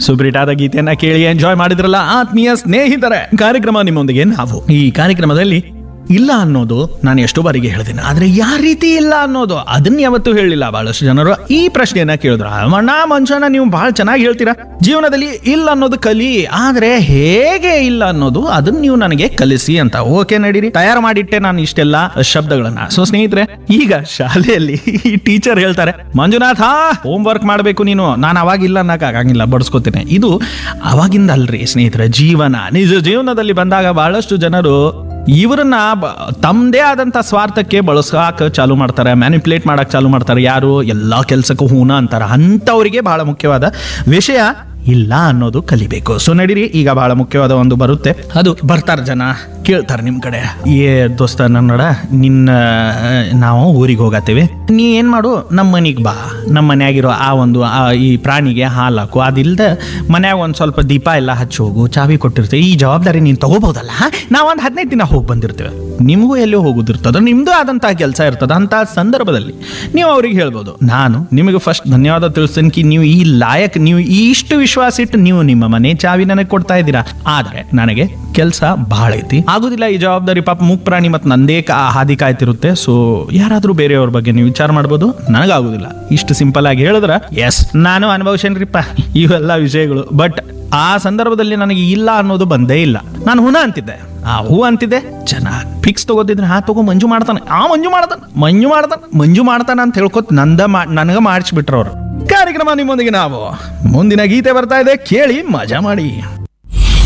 ಸುಬ್ರಿಟಾದ ಗೀತೆಯನ್ನ ಕೇಳಿ ಎಂಜಾಯ್ ಮಾಡಿದ್ರಲ್ಲ ಆತ್ಮೀಯ ಸ್ನೇಹಿತರೆ ಕಾರ್ಯಕ್ರಮ ನಿಮ್ಮೊಂದಿಗೆ ನಾವು ಈ ಕಾರ್ಯಕ್ರಮದಲ್ಲಿ ಇಲ್ಲ ಅನ್ನೋದು ನಾನು ಎಷ್ಟೋ ಬಾರಿಗೆ ಹೇಳಿದ್ದೀನಿ ಆದ್ರೆ ಯಾವ ರೀತಿ ಇಲ್ಲ ಅನ್ನೋದು ಅದನ್ನ ಯಾವತ್ತೂ ಹೇಳಿಲ್ಲ ಬಹಳಷ್ಟು ಜನರು ಈ ಪ್ರಶ್ನೆಯನ್ನ ಕೇಳಿದ್ರು ಅಣ್ಣ ಮನುಷ್ಯನ ನೀವು ಬಹಳ ಚೆನ್ನಾಗಿ ಹೇಳ್ತೀರಾ ಜೀವನದಲ್ಲಿ ಇಲ್ಲ ಅನ್ನೋದು ಕಲಿ ಆದ್ರೆ ಹೇಗೆ ಇಲ್ಲ ಅನ್ನೋದು ಅದನ್ನ ನೀವು ನನಗೆ ಕಲಿಸಿ ಅಂತ ಓಕೆ ನಡೀರಿ ತಯಾರು ಮಾಡಿಟ್ಟೆ ನಾನು ಇಷ್ಟೆಲ್ಲ ಶಬ್ದಗಳನ್ನ ಸೊ ಸ್ನೇಹಿತರೆ ಈಗ ಶಾಲೆಯಲ್ಲಿ ಈ ಟೀಚರ್ ಹೇಳ್ತಾರೆ ಮಂಜುನಾಥ ಹೋಮ್ ವರ್ಕ್ ಮಾಡಬೇಕು ನೀನು ನಾನು ಅವಾಗಿಲ್ಲ ಅನ್ನಕ್ ಆಗಂಗಿಲ್ಲ ಬಡಿಸ್ಕೋತೇನೆ ಇದು ಅವಾಗಿಂದ ಅಲ್ರಿ ಸ್ನೇಹಿತರೆ ಜೀವನ ನಿಜ ಜೀವನದಲ್ಲಿ ಬಂದಾಗ ಬಹಳಷ್ಟು ಜನರು ಇವರನ್ನ ಬ- ತಮ್ಮದೇ ಆದಂತ ಸ್ವಾರ್ಥಕ್ಕೆ ಬಳಸಾಕ ಚಾಲು ಮಾಡ್ತಾರೆ ಮ್ಯಾನಿಪುಲೇಟ್ ಮಾಡಕ್ ಚಾಲು ಮಾಡ್ತಾರೆ ಯಾರು ಎಲ್ಲಾ ಕೆಲ್ಸಕ್ಕೂ ಹೂನ ಅಂತಾರೆ ಅಂಥವರಿಗೆ ಬಹಳ ಮುಖ್ಯವಾದ ವಿಷಯ ಇಲ್ಲ ಅನ್ನೋದು ಕಲಿಬೇಕು ಸೊ ನಡೀರಿ ಈಗ ಬಹಳ ಮುಖ್ಯವಾದ ಒಂದು ಬರುತ್ತೆ ಅದು ಬರ್ತಾರ ಜನ ಕೇಳ್ತಾರೆ ನಿಮ್ ಕಡೆ ಏ ದೋಸ್ತ ನೋಡ ನಿನ್ನ ನಾವು ಊರಿಗೆ ಹೋಗತ್ತೇವೆ ನೀ ಏನ್ ಮಾಡು ನಮ್ಮ ಮನೆಗೆ ಬಾ ನಮ್ಮ ಮನ್ಯಾಗಿರೋ ಆ ಒಂದು ಆ ಈ ಪ್ರಾಣಿಗೆ ಹಾಲು ಹಾಕು ಅದಿಲ್ದ ಮನ್ಯಾಗ ಒಂದ್ ಸ್ವಲ್ಪ ದೀಪ ಎಲ್ಲ ಹಚ್ಚಿ ಹೋಗು ಚಾವಿ ಕೊಟ್ಟಿರ್ತೇವೆ ಈ ಜವಾಬ್ದಾರಿ ನೀನು ತಗೋಬಹುದಲ್ಲ ನಾವು ಒಂದು ಹದಿನೈದು ದಿನ ಹೋಗಿ ಬಂದಿರ್ತೇವೆ ನಿಮಗೂ ಎಲ್ಲೋ ಹೋಗೋದಿರ್ತದ ನಿಮ್ದು ಆದಂತಹ ಕೆಲಸ ಇರ್ತದ ಅಂತ ಸಂದರ್ಭದಲ್ಲಿ ನೀವು ಅವ್ರಿಗೆ ಹೇಳ್ಬೋದು ನಾನು ನಿಮಗೆ ಫಸ್ಟ್ ಧನ್ಯವಾದ ತಿಳಿಸ್ತೇನೆ ಕಿ ನೀವು ಈ ಲಾಯಕ್ ನೀವು ಇಷ್ಟು ವಿಶ್ವಾಸ ಇಟ್ಟು ನೀವು ನಿಮ್ಮ ಮನೆ ಚಾವಿ ನನಗೆ ಕೊಡ್ತಾ ಇದ್ದೀರಾ ಆದ್ರೆ ನನಗೆ ಕೆಲಸ ಬಹಳ ಐತಿ ಆಗುದಿಲ್ಲ ಈ ಜವಾಬ್ದಾರಿ ಪಾಪ ಮೂಕ್ ಪ್ರಾಣಿ ಮತ್ತು ನಂದೇ ಕಾ ಹಾದಿ ಕಾಯ್ತಿರುತ್ತೆ ಸೊ ಯಾರಾದ್ರೂ ಬೇರೆಯವ್ರ ಬಗ್ಗೆ ನೀವು ವಿಚಾರ ಮಾಡ್ಬೋದು ನನಗಾಗುದಿಲ್ಲ ಇಷ್ಟು ಸಿಂಪಲ್ ಆಗಿ ಹೇಳಿದ್ರ ಎಸ್ ನಾನು ಅನುಭವಿಸೇನ್ರಿಪ್ಪ ಇವೆಲ್ಲ ವಿಷಯಗಳು ಬಟ್ ಆ ಸಂದರ್ಭದಲ್ಲಿ ನನಗೆ ಇಲ್ಲ ಅನ್ನೋದು ಬಂದೇ ಇಲ್ಲ ನಾನು ಹುನ ಅಂತಿದ್ದೆ ಆ ಹೂ ಅಂತಿದ್ದೆ ಚೆನ್ನಾಗಿ ಫಿಕ್ಸ್ ತಗೋತಿದ್ರೆ ಹಾ ತಗೋ ಮಂಜು ಮಾಡ್ತಾನೆ ಆ ಮಂಜು ಮಾಡ್ತಾನೆ ಮಂಜು ಮಾಡ್ತಾನೆ ಮಂಜು ಮಾಡ್ತಾನೆ ಅಂತ ಹೇಳ್ಕೊತ ನಂದ ಮಾ ನನಗ ಮಾಡಿಸ್ಬಿಟ್ರವ್ರು ಕಾರ್ಯಕ್ರಮ ನಿಮ್ಮೊಂದಿಗೆ ನಾವು ಮುಂದಿನ ಗೀತೆ ಬರ್ತಾ ಇದೆ ಕೇಳಿ ಮಜಾ ಮಾಡಿ